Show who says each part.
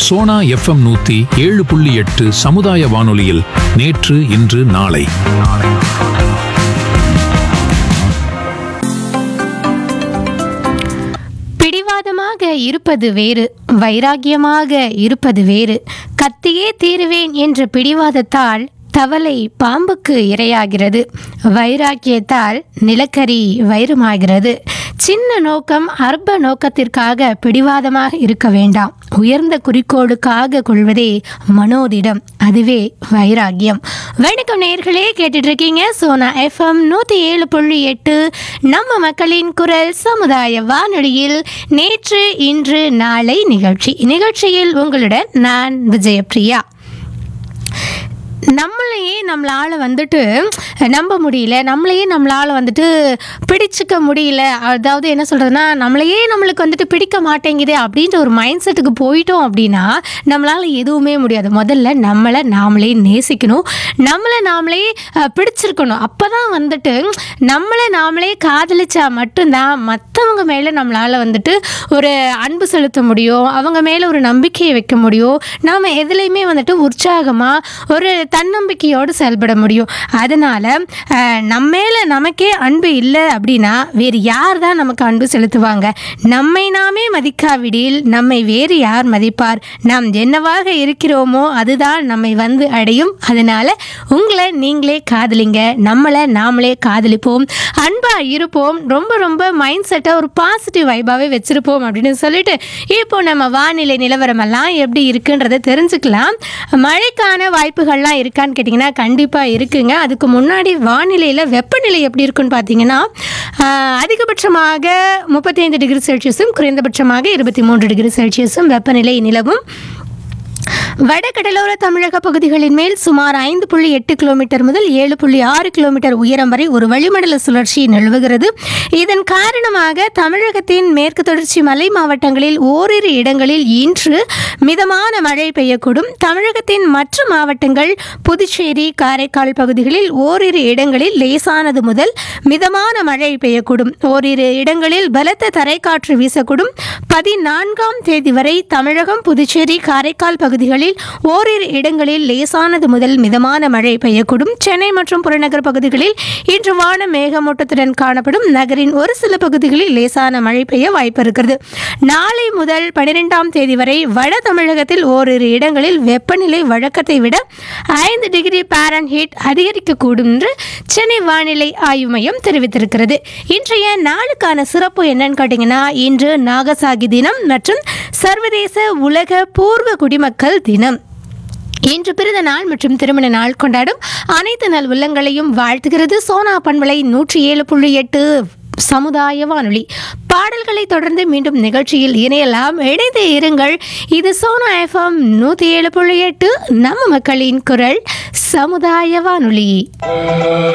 Speaker 1: Sona FM நூத்தி ஏழு புள்ளி எட்டு சமுதாய வானொலியில் நேற்று இன்று நாளை
Speaker 2: பிடிவாதமாக இருப்பது வேறு வைராகியமாக இருப்பது வேறு கத்தியே தீருவேன் என்ற பிடிவாதத்தால் தவளை பாம்புக்கு இரையாகிறது வைராக்கியத்தால் நிலக்கரி வைரமாகிறது சின்ன நோக்கம் அற்ப நோக்கத்திற்காக பிடிவாதமாக இருக்க வேண்டாம் உயர்ந்த குறிக்கோளுக்காக கொள்வதே மனோதிடம் அதுவே வைராக்கியம் வணக்கம் நேர்களே கேட்டுட்டு இருக்கீங்க சோனா எஃப்எம் நூற்றி ஏழு புள்ளி எட்டு நம்ம மக்களின் குரல் சமுதாய வானொலியில் நேற்று இன்று நாளை நிகழ்ச்சி நிகழ்ச்சியில் உங்களுடன் நான் விஜயபிரியா நம்மளையே நம்மளால் வந்துட்டு நம்ப முடியல நம்மளையே நம்மளால் வந்துட்டு பிடிச்சிக்க முடியல அதாவது என்ன சொல்கிறதுனா நம்மளையே நம்மளுக்கு வந்துட்டு பிடிக்க மாட்டேங்குது அப்படின்ற ஒரு மைண்ட் செட்டுக்கு போயிட்டோம் அப்படின்னா நம்மளால் எதுவுமே முடியாது முதல்ல நம்மளை நாமளே நேசிக்கணும் நம்மளை நாமளே அஹ், பிடிச்சிருக்கணும் அப்போ தான் வந்துட்டு நம்மளை நாமளே காதலிச்சா மட்டும்தான் மற்றவங்க மேலே நம்மளால் வந்துட்டு ஒரு அன்பு செலுத்த முடியும் அவங்க மேலே ஒரு நம்பிக்கையை வைக்க முடியும் நாம் எதுலேயுமே வந்துட்டு உற்சாகமாக ஒரு தன்னம்பிக்கையோடு செயல்பட முடியும் அதனால் நம்ம மேலே நமக்கே அன்பு இல்லை அப்படின்னா வேறு யார் தான் நமக்கு அன்பு செலுத்துவாங்க நம்மை நாமே மதிக்காவிடில் நம்மை வேறு யார் மதிப்பார் நாம் என்னவாக இருக்கிறோமோ அதுதான் நம்மை வந்து அடையும் அதனால் உங்களை நீங்களே காதலிங்க நம்மளை நாமளே காதலிப்போம் அன்பாக இருப்போம் ரொம்ப ரொம்ப மைண்ட் செட்டை ஒரு பாசிட்டிவ் வைபாகவே வச்சுருப்போம் அப்படின்னு சொல்லிட்டு இப்போ நம்ம வானிலை நிலவரமெல்லாம் எப்படி இருக்குன்றதை தெரிஞ்சுக்கலாம் மழைக்கான வாய்ப்புகள்லாம் இருக்கான்னு கேட்டிங்கன்னா கண்டிப்பாக இருக்குங்க அதுக்கு முன்னாடி வானிலையில் வெப்பநிலை எப்படி இருக்குன்னு பார்த்தீங்கன்னா ஆஹ், அதிகபட்சமாக முப்பத்தைந்து டிகிரி செல்சியஸும் குறைந்தபட்சமாக இருபத்தி மூன்று டிகிரி செல்சியஸும் வெப்பநிலை நிலவும் வடகடலோர தமிழக பகுதிகளின் மேல் சுமார் ஐந்து புள்ளி எட்டு கிலோமீட்டர் முதல் ஏழு புள்ளி ஆறு கிலோமீட்டர் உயரம் வரை ஒரு வளிமண்டல சுழற்சி நிலவுகிறது இதன் காரணமாக தமிழகத்தின் மேற்கு தொடர்ச்சி மலை மாவட்டங்களில் ஓரிரு இடங்களில் இன்று மிதமான மழை பெய்யக்கூடும் தமிழகத்தின் மற்ற மாவட்டங்கள் புதுச்சேரி காரைக்கால் பகுதிகளில் ஓரிரு இடங்களில் லேசானது முதல் மிதமான மழை பெய்யக்கூடும் ஓரிரு இடங்களில் பலத்த தரைக்காற்று வீசக்கூடும் பதினான்காம் தேதி வரை தமிழகம் புதுச்சேரி காரைக்கால் பகுதிகளில் ஓரிரு இடங்களில் லேசானது முதல் மிதமான மழை பெய்யக்கூடும் சென்னை மற்றும் புறநகர் பகுதிகளில் இன்று வானம் மேகமூட்டத்துடன் காணப்படும் நகரின் ஒரு சில பகுதிகளில் லேசான மழை பெய்ய வாய்ப்பு இருக்கிறது நாளை முதல் பனிரெண்டாம் தேதி வரை வட தமிழகத்தில் ஓரிரு இடங்களில் வெப்பநிலை வழக்கத்தை விட ஐந்து டிகிரி பாரன்ஹீட் அதிகரிக்கக்கூடும் என்று சென்னை வானிலை ஆய்வு மையம் தெரிவித்திருக்கிறது இன்றைய நாளுக்கான சிறப்பு என்னன்னு கேட்டிங்கன்னா இன்று நாகசாகி தினம் மற்றும் சர்வதேச உலக பூர்வ குடிமக்கள் தினம் இன்று பிறந்த நாள் மற்றும் திருமண நாள் கொண்டாடும் அனைத்து நல் உள்ளங்களையும் வாழ்த்துகிறது சோனா பண்பலை நூற்றி ஏழு புள்ளி எட்டு சமுதாய வானொலி பாடல்களை தொடர்ந்து மீண்டும் நிகழ்ச்சியில் இணையலாம் இணைந்தே இருங்கள் இது சோனா எஃப்எம் நூற்றி ஏழு புள்ளி எட்டு நம்ம மக்களின் குரல் சமுதாய வானொலி